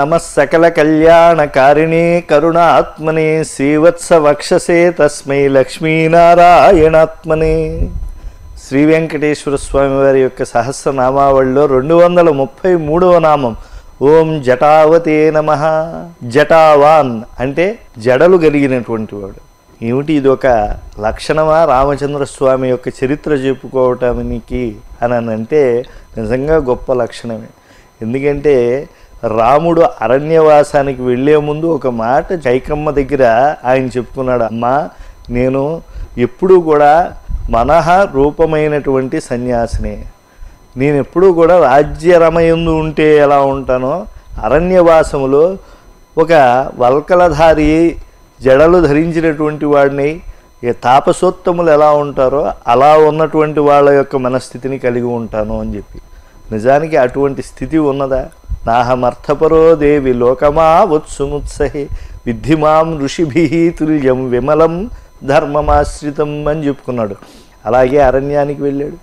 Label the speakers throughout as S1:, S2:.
S1: నమ సకల కళ్యాణకారిణే కరుణాత్మనే శ్రీవత్స వక్షసే తస్మై లక్ష్మీనారాయణాత్మనే శ్రీ వెంకటేశ్వర స్వామి వారి యొక్క సహస్రనామావళిలో రెండు వందల ముప్పై మూడవ నామం ఓం జటావతే నమ జటావాన్ అంటే జడలు కలిగినటువంటి వాడు ఏమిటి ఇది ఒక లక్షణమా రామచంద్ర స్వామి యొక్క చరిత్ర చెప్పుకోవటానికి అని అంటే నిజంగా గొప్ప లక్షణమే ఎందుకంటే రాముడు అరణ్యవాసానికి వెళ్ళే ముందు ఒక మాట జైకమ్మ దగ్గర ఆయన చెప్పుకున్నాడు అమ్మా నేను ఎప్పుడూ కూడా మనహ రూపమైనటువంటి సన్యాసిని నేను ఎప్పుడూ కూడా రాజ్యరమయందు ఉంటే ఎలా ఉంటానో అరణ్యవాసములో ఒక వల్కలధారి జడలు ధరించినటువంటి వాడిని ఈ తాపసోత్తములు ఎలా ఉంటారో అలా ఉన్నటువంటి వాళ్ళ యొక్క మనస్థితిని కలిగి ఉంటాను అని చెప్పి నిజానికి అటువంటి స్థితి ఉన్నదా నాహమర్థపరో దేవి లోకమా వత్సుముత్సహి విద్ధిమాం ఋషిభి తుల్యం విమలం ధర్మమాశ్రితం అని చెప్పుకున్నాడు అలాగే అరణ్యానికి వెళ్ళాడు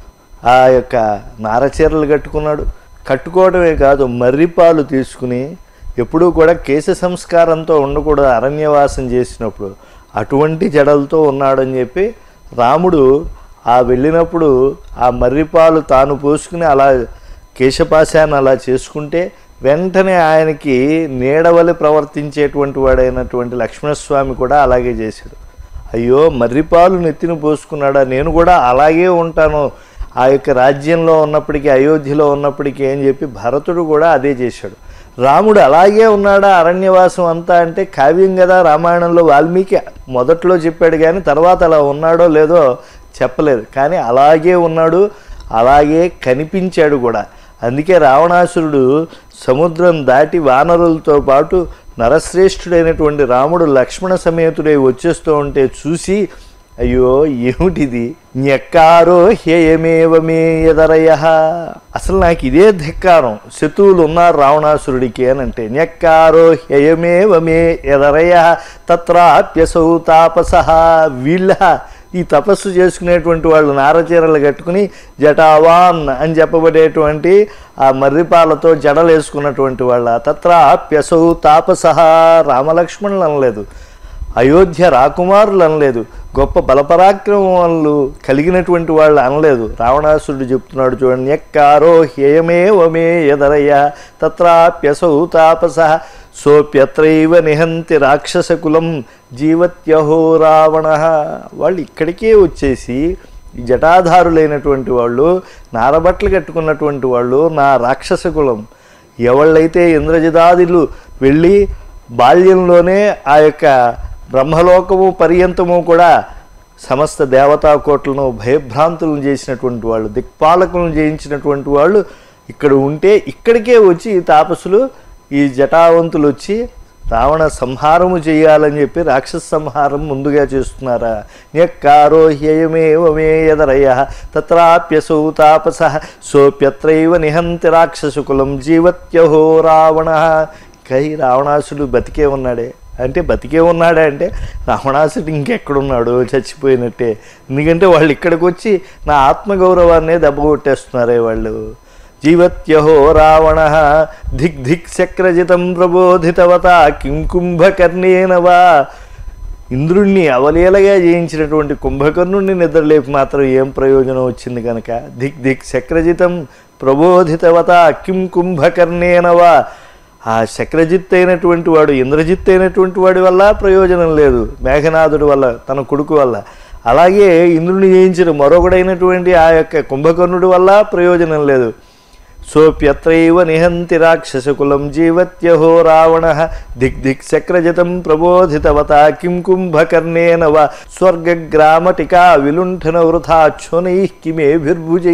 S1: ఆ యొక్క నారచీరలు కట్టుకున్నాడు కట్టుకోవడమే కాదు మర్రిపాలు తీసుకుని ఎప్పుడూ కూడా కేశ సంస్కారంతో ఉండకూడదు అరణ్యవాసం చేసినప్పుడు అటువంటి జడలతో ఉన్నాడని చెప్పి రాముడు ఆ వెళ్ళినప్పుడు ఆ మర్రిపాలు తాను పోసుకుని అలా కేశపాశాన్ని అలా చేసుకుంటే వెంటనే ఆయనకి నీడవలి ప్రవర్తించేటువంటి వాడైనటువంటి లక్ష్మణస్వామి కూడా అలాగే చేశాడు అయ్యో మర్రిపాలు నెత్తిన పోసుకున్నాడా నేను కూడా అలాగే ఉంటాను ఆ యొక్క రాజ్యంలో ఉన్నప్పటికీ అయోధ్యలో ఉన్నప్పటికీ అని చెప్పి భరతుడు కూడా అదే చేశాడు రాముడు అలాగే ఉన్నాడా అరణ్యవాసం అంతా అంటే కావ్యం కదా రామాయణంలో వాల్మీకి మొదట్లో చెప్పాడు కానీ తర్వాత అలా ఉన్నాడో లేదో చెప్పలేదు కానీ అలాగే ఉన్నాడు అలాగే కనిపించాడు కూడా అందుకే రావణాసురుడు సముద్రం దాటి వానరులతో పాటు నరశ్రేష్ఠుడైనటువంటి రాముడు లక్ష్మణ సమేతుడై వచ్చేస్తూ ఉంటే చూసి అయ్యో ఏమిటిది న్యక్కారో హేయమేవ మే ఎదరయ అసలు నాకు ఇదే ధిక్కారం శత్రువులు ఉన్నారు రావణాసురుడికి అని అంటే న్యక్కారో హేయమేవ మే ఎదరయ తత్రాప్యసౌ తాపస వీళ్ళ ఈ తపస్సు చేసుకునేటువంటి వాళ్ళు నారచీరలు కట్టుకుని జటావాన్ అని చెప్పబడేటువంటి ఆ మర్రిపాలతో జడలు వేసుకున్నటువంటి వాళ్ళ తత్ర అప్యసౌ తాపస రామలక్ష్మణులు అనలేదు అయోధ్య రాకుమారులు అనలేదు గొప్ప బలపరాక్రమాలు కలిగినటువంటి వాళ్ళు అనలేదు రావణాసురుడు చెప్తున్నాడు చూడండి ఎక్కారో హేయమే వమే ఎదరయ్య తత్రాప్యసౌ తాపస సోప్యత్రైవ నిహంతి రాక్షసకులం జీవత్యహో రావణ వాళ్ళు ఇక్కడికే వచ్చేసి ఈ జటాధారులైనటువంటి వాళ్ళు నారబట్టలు కట్టుకున్నటువంటి వాళ్ళు నా రాక్షస కులం ఎవళ్ళైతే ఇంద్రజిదాదులు వెళ్ళి బాల్యంలోనే ఆ యొక్క బ్రహ్మలోకము పర్యంతము కూడా సమస్త దేవతా కోట్లను భయభ్రాంతులను చేసినటువంటి వాళ్ళు దిక్పాలకులను జయించినటువంటి వాళ్ళు ఇక్కడ ఉంటే ఇక్కడికే వచ్చి ఈ తాపసులు ఈ జటావంతులు వచ్చి రావణ సంహారము చేయాలని చెప్పి రాక్షస సంహారం ముందుగా చేస్తున్నారా న్యక్కారో హ్యయమేవమే ఎదరయ తత్రాప్యసౌ తాపస సోప్యత్రైవ నిహంతి రాక్షసుకులం జీవత్యహో రావణ కై రావణాసుడు బతికే ఉన్నాడే అంటే బతికే ఉన్నాడే అంటే రావణాసుడు ఇంకెక్కడున్నాడు చచ్చిపోయినట్టే ఎందుకంటే వాళ్ళు ఇక్కడికి వచ్చి నా ఆత్మగౌరవాన్నే దెబ్బ కొట్టేస్తున్నారే వాళ్ళు జీవత్యహో రావణ ధిక్ ధిక్ చక్రజితం ప్రబోధితవత కిం కుంభకర్ణేన వా ఇంద్రుణ్ణి అవలీలగా జయించినటువంటి కుంభకర్ణుణ్ణి నిద్రలేపి మాత్రం ఏం ప్రయోజనం వచ్చింది కనుక ధిక్ ధిక్ చక్రజితం ప్రబోధితవత కిం కుంభకర్ణేనవా ఆ చక్రజిత్ అయినటువంటి వాడు ఇంద్రజిత్ అయినటువంటి వాడి వల్ల ప్రయోజనం లేదు మేఘనాథుడి వల్ల తన కొడుకు వల్ల అలాగే ఇంద్రుని జయించిన మరొకడైనటువంటి ఆ యొక్క కుంభకర్ణుడి వల్ల ప్రయోజనం లేదు సోప్యత్రైవ నిహంతి రాక్షసకులం జీవత్యహో రావణ దిక్ దిక్ చక్రజతం ప్రబోధితవత కిం కుంభకర్ణేన వా స్వర్గగ్రామటికా విలుంఠన వృథాచ్చునై కిమేభిర్భుజై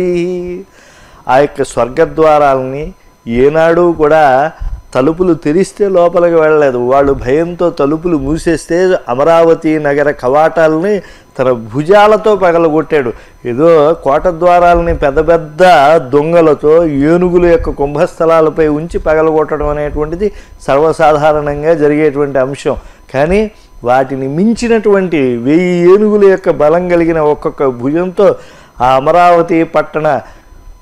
S1: ఆ యొక్క స్వర్గద్వారాలని ఏనాడు కూడా తలుపులు తెరిస్తే లోపలికి వెళ్ళలేదు వాళ్ళు భయంతో తలుపులు మూసేస్తే అమరావతి నగర కవాటాలని తన భుజాలతో పగలగొట్టాడు ఏదో కోట ద్వారాలని పెద్ద పెద్ద దొంగలతో ఏనుగుల యొక్క కుంభస్థలాలపై ఉంచి పగలగొట్టడం అనేటువంటిది సర్వసాధారణంగా జరిగేటువంటి అంశం కానీ వాటిని మించినటువంటి వెయ్యి ఏనుగుల యొక్క బలం కలిగిన ఒక్కొక్క భుజంతో ఆ అమరావతి పట్టణ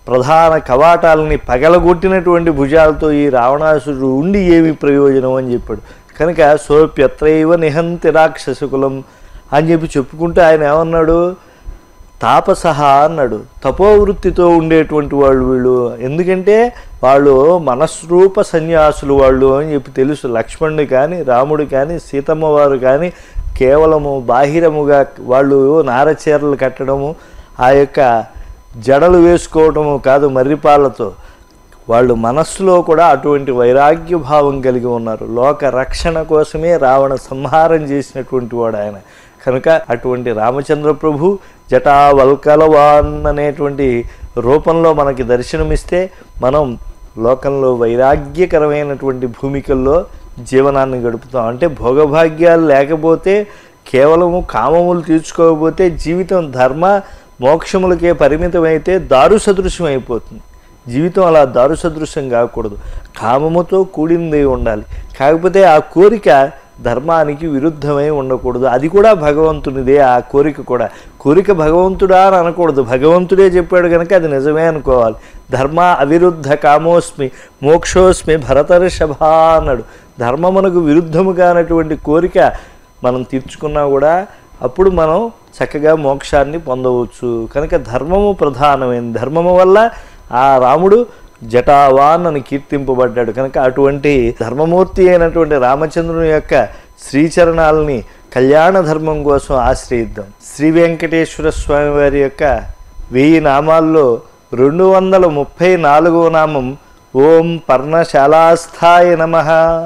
S1: ప్రధాన కవాటాలని పగలగొట్టినటువంటి భుజాలతో ఈ రావణాసురుడు ఉండి ఏమి ప్రయోజనం అని చెప్పాడు కనుక సోప్యత్రైవ నిహంతి రాక్షసుకులం అని చెప్పి చెప్పుకుంటే ఆయన ఏమన్నాడు తాపసహ అన్నాడు తపోవృత్తితో ఉండేటువంటి వాళ్ళు వీళ్ళు ఎందుకంటే వాళ్ళు మనస్రూప సన్యాసులు వాళ్ళు అని చెప్పి తెలుసు లక్ష్మణుడు కానీ రాముడు కానీ సీతమ్మ వారు కానీ కేవలము బాహిరముగా వాళ్ళు నారచీరలు కట్టడము ఆ యొక్క జడలు వేసుకోవటము కాదు మర్రిపాలతో వాళ్ళు మనస్సులో కూడా అటువంటి వైరాగ్య భావం కలిగి ఉన్నారు లోక రక్షణ కోసమే రావణ సంహారం చేసినటువంటి వాడు ఆయన కనుక అటువంటి రామచంద్ర ప్రభు జటావల్కలవాన్ అనేటువంటి రూపంలో మనకి దర్శనమిస్తే మనం లోకంలో వైరాగ్యకరమైనటువంటి భూమికల్లో జీవనాన్ని గడుపుతాం అంటే భోగభాగ్యాలు లేకపోతే కేవలము కామములు తీర్చుకోకపోతే జీవితం ధర్మ మోక్షములకే పరిమితమైతే దారు సదృశ్యం అయిపోతుంది జీవితం అలా దారు సదృశ్యం కాకూడదు కామముతో కూడింది ఉండాలి కాకపోతే ఆ కోరిక ధర్మానికి విరుద్ధమై ఉండకూడదు అది కూడా భగవంతునిదే ఆ కోరిక కూడా కోరిక భగవంతుడా అని అనకూడదు భగవంతుడే చెప్పాడు కనుక అది నిజమే అనుకోవాలి ధర్మ అవిరుద్ధ కామోస్మి మోక్షోస్మి భరతర్షభ అన్నాడు ధర్మమునకు విరుద్ధము కానటువంటి కోరిక మనం తీర్చుకున్నా కూడా అప్పుడు మనం చక్కగా మోక్షాన్ని పొందవచ్చు కనుక ధర్మము ప్రధానమైనది ధర్మము వల్ల ఆ రాముడు జటావాన్ అని కీర్తింపబడ్డాడు కనుక అటువంటి ధర్మమూర్తి అయినటువంటి రామచంద్రుని యొక్క శ్రీచరణాలని కళ్యాణ ధర్మం కోసం ఆశ్రయిద్దాం శ్రీ వెంకటేశ్వర స్వామి వారి యొక్క వెయ్యి నామాల్లో రెండు వందల ముప్పై నాలుగవ నామం ఓం పర్ణశాలాస్థాయ నమ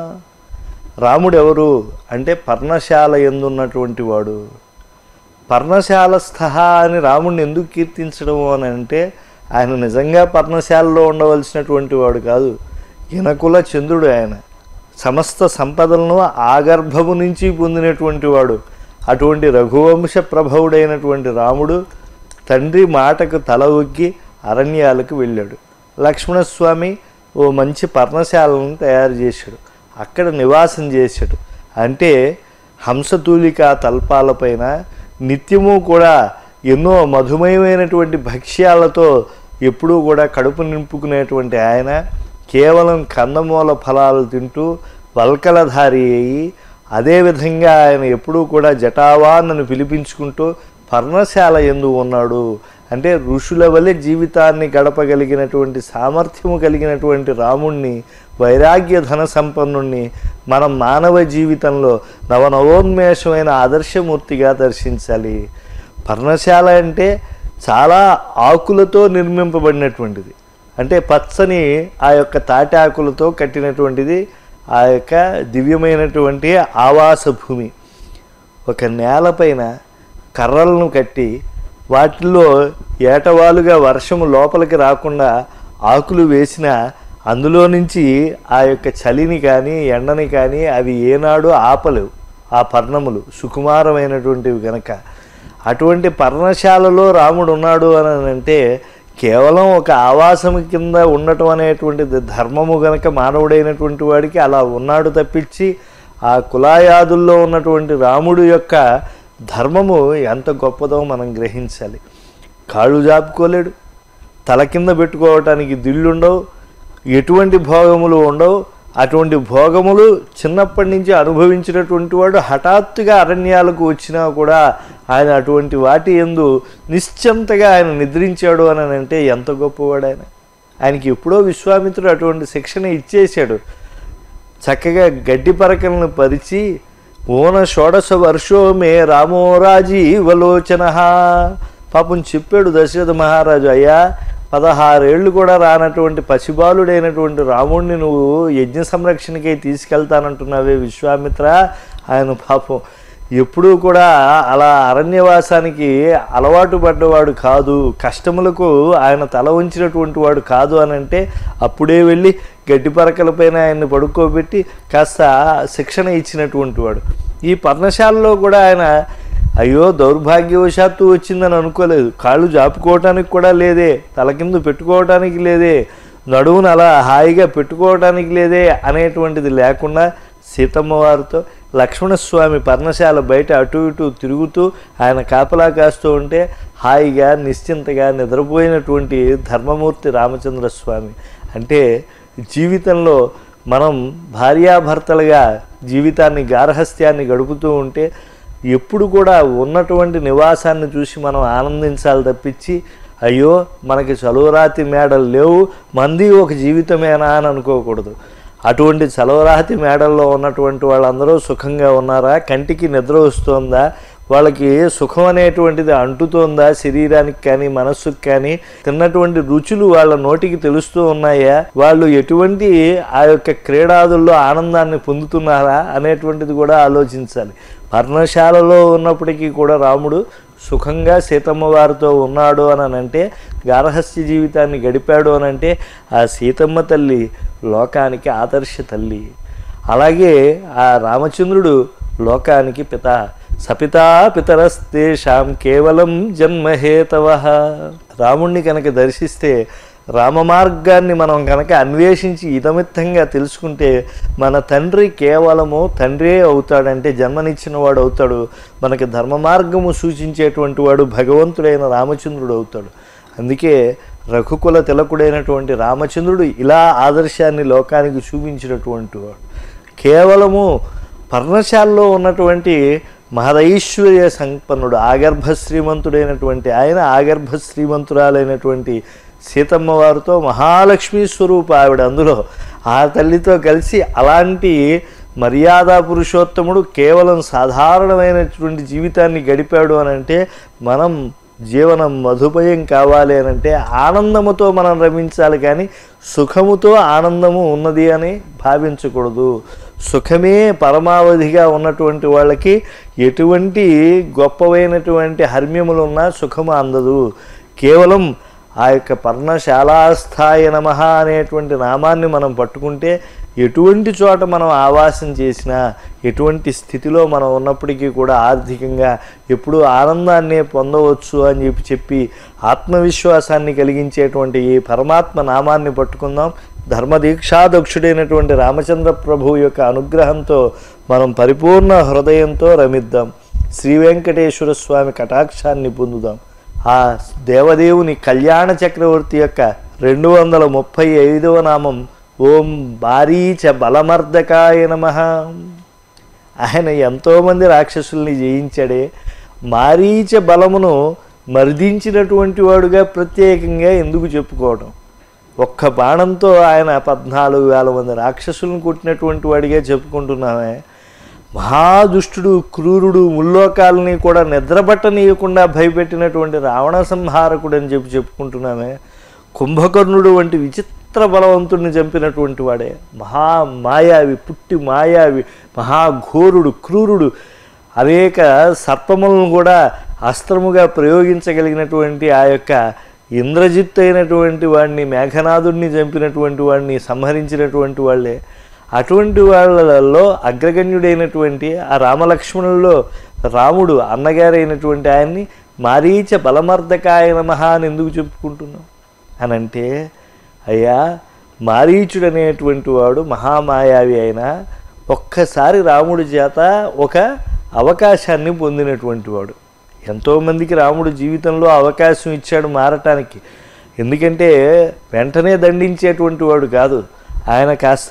S1: రాముడు ఎవరు అంటే పర్ణశాల ఎందున్నటువంటి వాడు పర్ణశాలస్థ అని రాముడిని ఎందుకు కీర్తించడం అని అంటే ఆయన నిజంగా పర్ణశాలలో ఉండవలసినటువంటి వాడు కాదు ఇనకుల చంద్రుడు ఆయన సమస్త సంపదలను ఆగర్భము నుంచి పొందినటువంటి వాడు అటువంటి రఘువంశ ప్రభవుడైనటువంటి రాముడు తండ్రి మాటకు తల ఒగ్గి అరణ్యాలకు వెళ్ళాడు లక్ష్మణస్వామి ఓ మంచి పర్ణశాలను తయారు చేశాడు అక్కడ నివాసం చేశాడు అంటే హంసతూలిక తల్పాలపైన నిత్యము కూడా ఎన్నో మధుమయమైనటువంటి భక్ష్యాలతో ఎప్పుడూ కూడా కడుపు నింపుకునేటువంటి ఆయన కేవలం కందమూల ఫలాలు తింటూ వల్కలధారి అయి అదేవిధంగా ఆయన ఎప్పుడూ కూడా జటావాన్నను పిలిపించుకుంటూ పర్ణశాల ఎందు ఉన్నాడు అంటే ఋషుల వలె జీవితాన్ని గడపగలిగినటువంటి సామర్థ్యము కలిగినటువంటి రాముణ్ణి వైరాగ్య ధన సంపన్నుణ్ణి మనం మానవ జీవితంలో నవనవోన్మేషమైన ఆదర్శమూర్తిగా దర్శించాలి పర్ణశాల అంటే చాలా ఆకులతో నిర్మింపబడినటువంటిది అంటే పచ్చని ఆ యొక్క తాటి ఆకులతో కట్టినటువంటిది ఆ యొక్క దివ్యమైనటువంటి ఆవాస భూమి ఒక నేలపైన కర్రలను కట్టి వాటిల్లో ఏటవాలుగా వర్షము లోపలికి రాకుండా ఆకులు వేసిన అందులో నుంచి ఆ యొక్క చలిని కానీ ఎండని కానీ అవి ఏనాడు ఆపలేవు ఆ పర్ణములు సుకుమారమైనటువంటివి గనక అటువంటి పర్ణశాలలో రాముడు ఉన్నాడు అని అంటే కేవలం ఒక ఆవాసం కింద ఉండటం అనేటువంటిది ధర్మము గనక మానవుడైనటువంటి వాడికి అలా ఉన్నాడు తప్పించి ఆ కులాయాదుల్లో ఉన్నటువంటి రాముడు యొక్క ధర్మము ఎంత గొప్పదో మనం గ్రహించాలి కాళ్ళు జాపుకోలేడు తల కింద పెట్టుకోవటానికి దిళ్ళుండవు ఎటువంటి భోగములు ఉండవు అటువంటి భోగములు చిన్నప్పటి నుంచి అనుభవించినటువంటి వాడు హఠాత్తుగా అరణ్యాలకు వచ్చినా కూడా ఆయన అటువంటి వాటి ఎందు నిశ్చంతగా ఆయన నిద్రించాడు అని అంటే ఎంత గొప్పవాడు ఆయన ఆయనకి ఎప్పుడో విశ్వామిత్రుడు అటువంటి శిక్షణ ఇచ్చేశాడు చక్కగా గడ్డి పరకలను పరిచి ఓన షోడశ వర్షో మే రామో రాజీవలోచన పాపం చెప్పాడు దశరథ మహారాజు అయ్యా పదహారేళ్ళు కూడా రానటువంటి పసిబాలుడైనటువంటి రాముడిని నువ్వు యజ్ఞ సంరక్షణకై తీసుకెళ్తానంటున్నావే విశ్వామిత్ర ఆయన పాపం ఎప్పుడూ కూడా అలా అరణ్యవాసానికి అలవాటు పడ్డవాడు కాదు కష్టములకు ఆయన తల ఉంచినటువంటి వాడు కాదు అని అంటే అప్పుడే వెళ్ళి గడ్డి పరకలపైన ఆయన్ని పడుకోబెట్టి కాస్త శిక్షణ ఇచ్చినటువంటి వాడు ఈ పర్ణశాలలో కూడా ఆయన అయ్యో దౌర్భాగ్యవశాత్తు వచ్చిందని అనుకోలేదు కాళ్ళు జాపుకోవటానికి కూడా లేదే తల కింద పెట్టుకోవటానికి లేదే నడువును అలా హాయిగా పెట్టుకోవటానికి లేదే అనేటువంటిది లేకుండా సీతమ్మ వారితో లక్ష్మణస్వామి పర్ణశాల బయట అటు ఇటు తిరుగుతూ ఆయన కాపలా కాస్తూ ఉంటే హాయిగా నిశ్చింతగా నిద్రపోయినటువంటి ధర్మమూర్తి రామచంద్ర స్వామి అంటే జీవితంలో మనం భార్యాభర్తలుగా జీవితాన్ని గార్హస్థ్యాన్ని గడుపుతూ ఉంటే ఎప్పుడు కూడా ఉన్నటువంటి నివాసాన్ని చూసి మనం ఆనందించాలి తప్పించి అయ్యో మనకి చలువరాతి మేడలు లేవు మంది ఒక జీవితమేనా అని అనుకోకూడదు అటువంటి చలవరాతి మేడల్లో ఉన్నటువంటి వాళ్ళందరూ సుఖంగా ఉన్నారా కంటికి నిద్ర వస్తుందా వాళ్ళకి సుఖం అనేటువంటిది అంటుతోందా శరీరానికి కానీ మనస్సుకి కానీ తిన్నటువంటి రుచులు వాళ్ళ నోటికి తెలుస్తూ ఉన్నాయా వాళ్ళు ఎటువంటి ఆ యొక్క క్రీడాదుల్లో ఆనందాన్ని పొందుతున్నారా అనేటువంటిది కూడా ఆలోచించాలి పర్ణశాలలో ఉన్నప్పటికీ కూడా రాముడు సుఖంగా సీతమ్మ వారితో ఉన్నాడు అని అంటే గార్హస్థ్య జీవితాన్ని గడిపాడు అని అంటే ఆ సీతమ్మ తల్లి లోకానికి ఆదర్శ తల్లి అలాగే ఆ రామచంద్రుడు లోకానికి పిత సపితా పితరస్తేషాం కేవలం జన్మహేతవ రాముణ్ణి కనుక దర్శిస్తే రామ మార్గాన్ని మనం కనుక అన్వేషించి ఇదమిత్తంగా తెలుసుకుంటే మన తండ్రి కేవలము తండ్రే అవుతాడంటే జన్మనిచ్చిన వాడు అవుతాడు మనకి ధర్మ మార్గము సూచించేటువంటి వాడు భగవంతుడైన రామచంద్రుడు అవుతాడు అందుకే రఘుకుల తిలకుడైనటువంటి రామచంద్రుడు ఇలా ఆదర్శాన్ని లోకానికి చూపించినటువంటి వాడు కేవలము పర్ణశాలలో ఉన్నటువంటి మహదైశ్వర్య సంపన్నుడు ఆగర్భ శ్రీమంతుడైనటువంటి ఆయన ఆగర్భ శ్రీమంతురాలైనటువంటి సీతమ్మ వారితో మహాలక్ష్మీ స్వరూప ఆవిడ అందులో ఆ తల్లితో కలిసి అలాంటి మర్యాద పురుషోత్తముడు కేవలం సాధారణమైనటువంటి జీవితాన్ని గడిపాడు అని అంటే మనం జీవనం మధుపయం కావాలి అని అంటే ఆనందముతో మనం రమించాలి కానీ సుఖముతో ఆనందము ఉన్నది అని భావించకూడదు సుఖమే పరమావధిగా ఉన్నటువంటి వాళ్ళకి ఎటువంటి గొప్పవైనటువంటి హర్మ్యములు ఉన్నా సుఖము అందదు కేవలం ఆ యొక్క పర్ణశాలాస్థాయ నమ అనేటువంటి నామాన్ని మనం పట్టుకుంటే ఎటువంటి చోట మనం ఆవాసం చేసినా ఎటువంటి స్థితిలో మనం ఉన్నప్పటికీ కూడా ఆర్థికంగా ఎప్పుడూ ఆనందాన్నే పొందవచ్చు అని చెప్పి చెప్పి ఆత్మవిశ్వాసాన్ని కలిగించేటువంటి ఈ పరమాత్మ నామాన్ని పట్టుకుందాం ధర్మదీక్షాదక్షుడైనటువంటి రామచంద్ర ప్రభు యొక్క అనుగ్రహంతో మనం పరిపూర్ణ హృదయంతో రమిద్దాం శ్రీ వెంకటేశ్వర స్వామి కటాక్షాన్ని పొందుదాం ఆ దేవదేవుని కళ్యాణ చక్రవర్తి యొక్క రెండు వందల ముప్పై ఐదవ నామం ఓం బారీచ బలమర్దకాయ నమ ఆయన ఎంతోమంది రాక్షసుల్ని జయించాడే మారీచ బలమును మర్దించినటువంటి వాడుగా ప్రత్యేకంగా ఎందుకు చెప్పుకోవడం ఒక్క బాణంతో ఆయన పద్నాలుగు వేల మంది రాక్షసులను కొట్టినటువంటి వాడిగా చెప్పుకుంటున్నామే మహాదుష్టుడు క్రూరుడు ముల్లోకాలని కూడా నిద్రపట్టనీయకుండా భయపెట్టినటువంటి రావణ సంహారకుడు అని చెప్పి చెప్పుకుంటున్నామే కుంభకర్ణుడు వంటి విచిత్ర బలవంతుడిని చంపినటువంటి వాడే మహా మాయావి పుట్టి మాయావి మహాఘోరుడు క్రూరుడు అనేక సర్పములను కూడా అస్త్రముగా ప్రయోగించగలిగినటువంటి ఆ యొక్క ఇంద్రజిత్ అయినటువంటి వాడిని మేఘనాథుడిని చంపినటువంటి వాడిని సంహరించినటువంటి వాళ్ళే అటువంటి వాళ్ళలో అగ్రగణ్యుడైనటువంటి ఆ రామలక్ష్మణుల్లో రాముడు అన్నగారైనటువంటి ఆయన్ని మారీచ బలమర్దకాయ నమః అని ఎందుకు చెప్పుకుంటున్నాం అని అంటే అయ్యా మారీచుడు అనేటువంటి వాడు మహామాయావి అయినా ఒక్కసారి రాముడి చేత ఒక అవకాశాన్ని పొందినటువంటి వాడు ఎంతోమందికి రాముడు జీవితంలో అవకాశం ఇచ్చాడు మారటానికి ఎందుకంటే వెంటనే దండించేటువంటి వాడు కాదు ఆయన కాస్త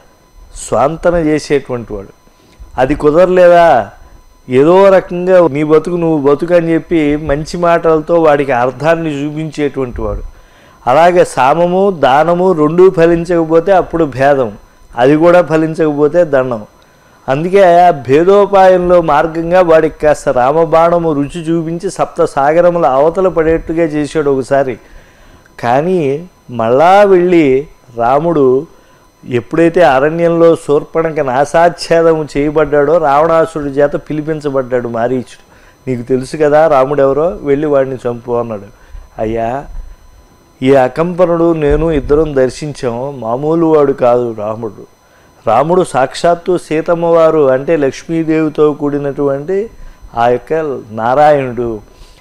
S1: స్వాంతన చేసేటువంటి వాడు అది కుదరలేదా ఏదో రకంగా నీ బతుకు నువ్వు బతుకు అని చెప్పి మంచి మాటలతో వాడికి అర్థాన్ని చూపించేటువంటి వాడు అలాగే సామము దానము రెండూ ఫలించకపోతే అప్పుడు భేదం అది కూడా ఫలించకపోతే దండం అందుకే ఆ భేదోపాయంలో మార్గంగా వాడికి కాస్త రామబాణము రుచి చూపించి సప్త సాగరముల అవతల పడేట్టుగా చేశాడు ఒకసారి కానీ మళ్ళా వెళ్ళి రాముడు ఎప్పుడైతే అరణ్యంలో శూర్పణక నాసాచ్ఛేదము చేయబడ్డాడో రావణాసుడి చేత పిలిపించబడ్డాడు మారీచుడు నీకు తెలుసు కదా రాముడు ఎవరో వెళ్ళి వాడిని చంపు అన్నాడు అయ్యా ఈ అకంపనుడు నేను ఇద్దరం దర్శించాం మామూలు వాడు కాదు రాముడు రాముడు సాక్షాత్తు సీతమ్మ వారు అంటే లక్ష్మీదేవితో కూడినటువంటి ఆ యొక్క నారాయణుడు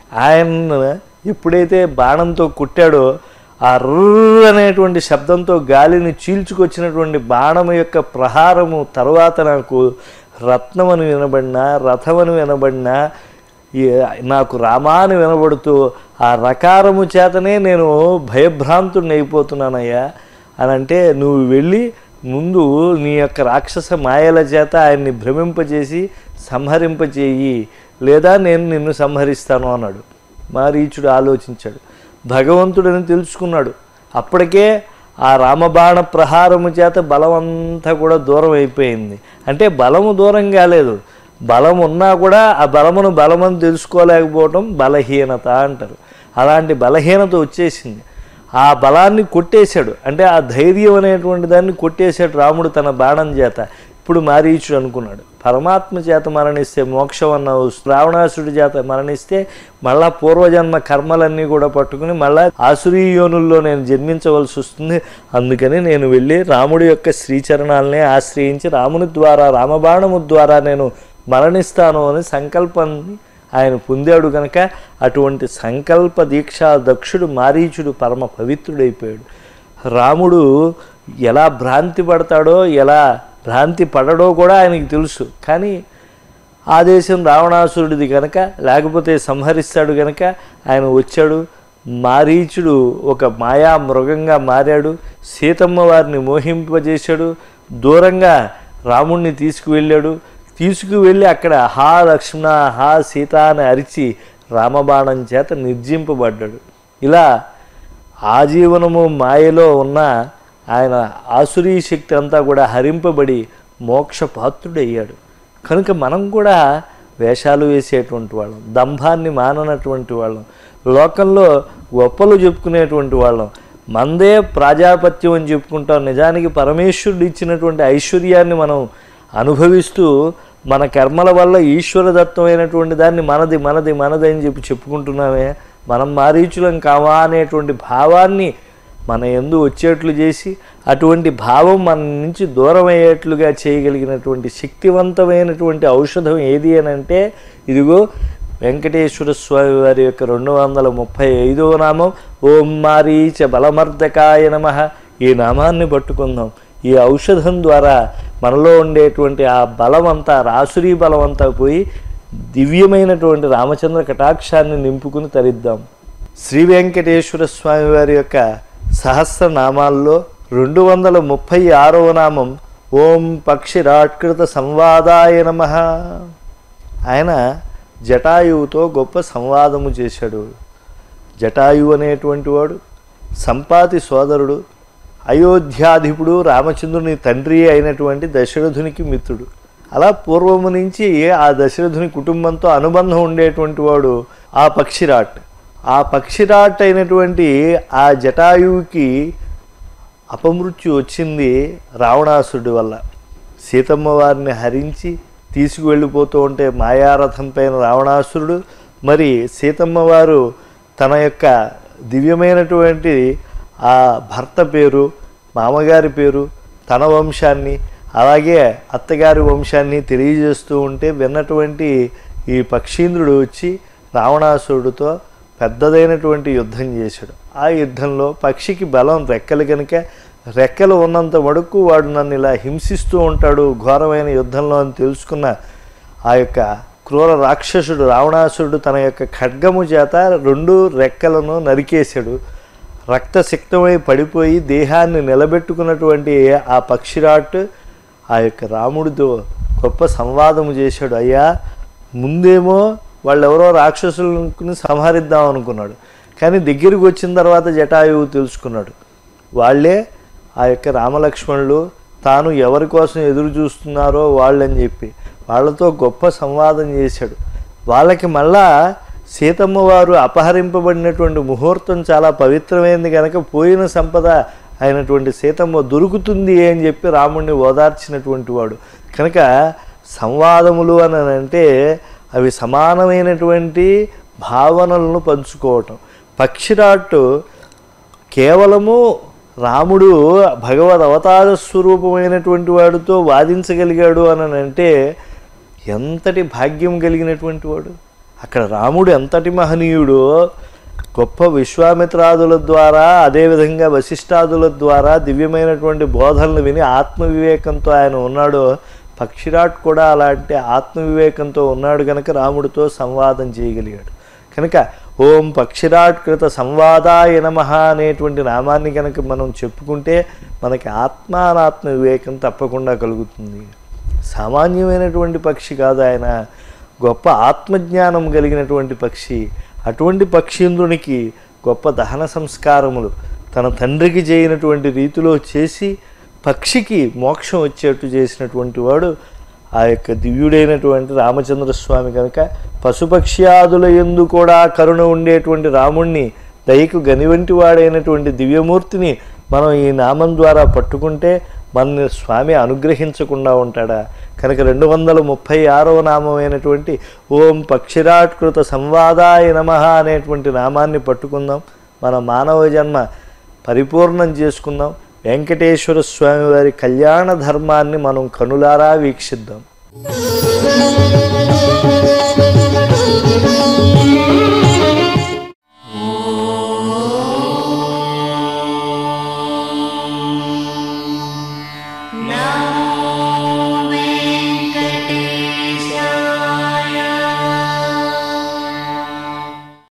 S1: ఆయన ఎప్పుడైతే బాణంతో కుట్టాడో ఆ రుర్ర్ అనేటువంటి శబ్దంతో గాలిని చీల్చుకొచ్చినటువంటి బాణము యొక్క ప్రహారము తర్వాత నాకు రత్నమని వినబడినా రథమని వినబడినా ఈ నాకు రామా అని వినబడుతూ ఆ రకారము చేతనే నేను భయభ్రాంతుడిని అయిపోతున్నానయ్యా అని అంటే నువ్వు వెళ్ళి ముందు నీ యొక్క రాక్షస మాయల చేత ఆయన్ని భ్రమింపజేసి సంహరింపజేయి లేదా నేను నిన్ను సంహరిస్తాను అన్నాడు మారీచుడు ఆలోచించాడు భగవంతుడని తెలుసుకున్నాడు అప్పటికే ఆ రామబాణ ప్రహారము చేత బలం అంతా కూడా దూరం అయిపోయింది అంటే బలము దూరం కాలేదు బలం ఉన్నా కూడా ఆ బలమును బలమని తెలుసుకోలేకపోవటం బలహీనత అంటారు అలాంటి బలహీనత వచ్చేసింది ఆ బలాన్ని కొట్టేశాడు అంటే ఆ ధైర్యం అనేటువంటి దాన్ని కొట్టేశాడు రాముడు తన బాణం చేత ఇప్పుడు మారీచుడు అనుకున్నాడు పరమాత్మ చేత మరణిస్తే మోక్షం అన్న శ్రావణాసుడి చేత మరణిస్తే మళ్ళా పూర్వజన్మ కర్మలన్నీ కూడా పట్టుకుని మళ్ళా ఆసురీ యోనుల్లో నేను జన్మించవలసి వస్తుంది అందుకని నేను వెళ్ళి రాముడి యొక్క శ్రీచరణాలనే ఆశ్రయించి రాముని ద్వారా రామబాణము ద్వారా నేను మరణిస్తాను అని సంకల్పాన్ని ఆయన పొందాడు కనుక అటువంటి సంకల్ప దీక్షా దక్షుడు మారీచుడు పరమ పవిత్రుడైపోయాడు రాముడు ఎలా భ్రాంతి పడతాడో ఎలా భ్రాంతి పడడో కూడా ఆయనకి తెలుసు కానీ ఆదేశం రావణాసురుడిది కనుక లేకపోతే సంహరిస్తాడు కనుక ఆయన వచ్చాడు మారీచుడు ఒక మాయా మృగంగా మారాడు సీతమ్మ వారిని మోహింపజేశాడు దూరంగా రాముణ్ణి తీసుకువెళ్ళాడు తీసుకువెళ్ళి అక్కడ హా లక్ష్మణ హా సీత అని అరిచి రామబాణం చేత నిర్జింపబడ్డాడు ఇలా ఆజీవనము మాయలో ఉన్న ఆయన ఆసురీ శక్తి అంతా కూడా హరింపబడి మోక్షపాత్రుడయ్యాడు కనుక మనం కూడా వేషాలు వేసేటువంటి వాళ్ళం దంభాన్ని మాననటువంటి వాళ్ళం లోకంలో గొప్పలు చెప్పుకునేటువంటి వాళ్ళం మందే ప్రాజాపత్యం అని చెప్పుకుంటాం నిజానికి పరమేశ్వరుడు ఇచ్చినటువంటి ఐశ్వర్యాన్ని మనం అనుభవిస్తూ మన కర్మల వల్ల ఈశ్వరదత్తమైనటువంటి దాన్ని మనది మనది మనది అని చెప్పి చెప్పుకుంటున్నామే మనం మారీచులం కావా అనేటువంటి భావాన్ని మన ఎందు వచ్చేట్లు చేసి అటువంటి భావం మన నుంచి దూరం అయ్యేట్లుగా చేయగలిగినటువంటి శక్తివంతమైనటువంటి ఔషధం ఏది అని అంటే ఇదిగో వెంకటేశ్వర స్వామి వారి యొక్క రెండు వందల ముప్పై ఐదవ నామం ఓం మారీచ బలమర్దకాయ నమ ఈ నామాన్ని పట్టుకుందాం ఈ ఔషధం ద్వారా మనలో ఉండేటువంటి ఆ బలం అంతా రాసురీ బలం అంతా పోయి దివ్యమైనటువంటి రామచంద్ర కటాక్షాన్ని నింపుకుని తరిద్దాం శ్రీ వెంకటేశ్వర స్వామి వారి యొక్క సహస్రనామాల్లో రెండు వందల ముప్పై ఆరవ నామం ఓం పక్షిరాట్కృత సంవాదాయ నమ ఆయన జటాయువుతో గొప్ప సంవాదము చేశాడు జటాయువు అనేటువంటి వాడు సంపాతి సోదరుడు అయోధ్యాధిపుడు రామచంద్రుని తండ్రి అయినటువంటి దశరథునికి మిత్రుడు అలా పూర్వము నుంచి ఆ దశరథుని కుటుంబంతో అనుబంధం ఉండేటువంటి వాడు ఆ పక్షిరాట్ ఆ పక్షిరాట్ అయినటువంటి ఆ జటాయువుకి అపమృత్యు వచ్చింది రావణాసుడి వల్ల సీతమ్మ వారిని హరించి తీసుకువెళ్ళిపోతూ ఉంటే మాయారథం పైన రావణాసురుడు మరి సీతమ్మ వారు తన యొక్క దివ్యమైనటువంటి ఆ భర్త పేరు మామగారి పేరు తన వంశాన్ని అలాగే అత్తగారి వంశాన్ని తెలియజేస్తూ ఉంటే విన్నటువంటి ఈ పక్షీంద్రుడు వచ్చి రావణాసురుడితో పెద్దదైనటువంటి యుద్ధం చేశాడు ఆ యుద్ధంలో పక్షికి బలం రెక్కలు కనుక రెక్కలు ఉన్నంత వరకు వాడు నన్ను ఇలా హింసిస్తూ ఉంటాడు ఘోరమైన యుద్ధంలో అని తెలుసుకున్న ఆ యొక్క క్రూర రాక్షసుడు రావణాసురుడు తన యొక్క ఖడ్గము చేత రెండు రెక్కలను నరికేశాడు రక్తసిక్తమై పడిపోయి దేహాన్ని నిలబెట్టుకున్నటువంటి ఆ పక్షిరాట్ ఆ యొక్క రాముడితో గొప్ప సంవాదము చేశాడు అయ్యా ముందేమో వాళ్ళెవరో రాక్షసులను సంహరిద్దాం అనుకున్నాడు కానీ దగ్గరికి వచ్చిన తర్వాత జటాయువు తెలుసుకున్నాడు వాళ్ళే ఆ యొక్క రామలక్ష్మణులు తాను ఎవరి కోసం ఎదురు చూస్తున్నారో వాళ్ళని చెప్పి వాళ్ళతో గొప్ప సంవాదం చేశాడు వాళ్ళకి మళ్ళా సీతమ్మ వారు అపహరింపబడినటువంటి ముహూర్తం చాలా పవిత్రమైనది కనుక పోయిన సంపద అయినటువంటి సీతమ్మ దొరుకుతుంది అని చెప్పి రాముడిని ఓదార్చినటువంటి వాడు కనుక సంవాదములు అని అంటే అవి సమానమైనటువంటి భావనలను పంచుకోవటం పక్షిరాట్టు కేవలము రాముడు భగవద్ అవతార స్వరూపమైనటువంటి వాడితో వాదించగలిగాడు అని అంటే ఎంతటి భాగ్యం కలిగినటువంటి వాడు అక్కడ రాముడు ఎంతటి మహనీయుడో గొప్ప విశ్వామిత్రాదుల ద్వారా అదేవిధంగా వశిష్ఠాదుల ద్వారా దివ్యమైనటువంటి బోధనలు విని ఆత్మవివేకంతో ఆయన ఉన్నాడో పక్షిరాట్ కూడా అలాంటి ఆత్మవివేకంతో ఉన్నాడు కనుక రాముడితో సంవాదం చేయగలిగాడు కనుక ఓం పక్షిరాట్ కృత సంవాదాయ నమ అనేటువంటి నామాన్ని కనుక మనం చెప్పుకుంటే మనకి ఆత్మానాత్మ వివేకం తప్పకుండా కలుగుతుంది సామాన్యమైనటువంటి పక్షి కాదు ఆయన గొప్ప ఆత్మజ్ఞానం కలిగినటువంటి పక్షి అటువంటి పక్షీంద్రునికి గొప్ప దహన సంస్కారములు తన తండ్రికి చేయనటువంటి రీతిలో చేసి పక్షికి మోక్షం వచ్చేట్టు చేసినటువంటి వాడు ఆ యొక్క దివ్యుడైనటువంటి రామచంద్రస్వామి కనుక పశుపక్ష్యాదుల ఎందు కూడా కరుణ ఉండేటువంటి రాముణ్ణి దయకు గనివంటి వాడైనటువంటి దివ్యమూర్తిని మనం ఈ నామం ద్వారా పట్టుకుంటే మన స్వామి అనుగ్రహించకుండా ఉంటాడా కనుక రెండు వందల ముప్పై ఆరవ నామమైనటువంటి ఓం పక్షిరాట్కృత సంవాదాయ నమ అనేటువంటి నామాన్ని పట్టుకుందాం మన మానవ జన్మ పరిపూర్ణం చేసుకుందాం వెంకటేశ్వర స్వామి వారి కళ్యాణ ధర్మాన్ని మనం కనులారా వీక్షిద్దాం
S2: నా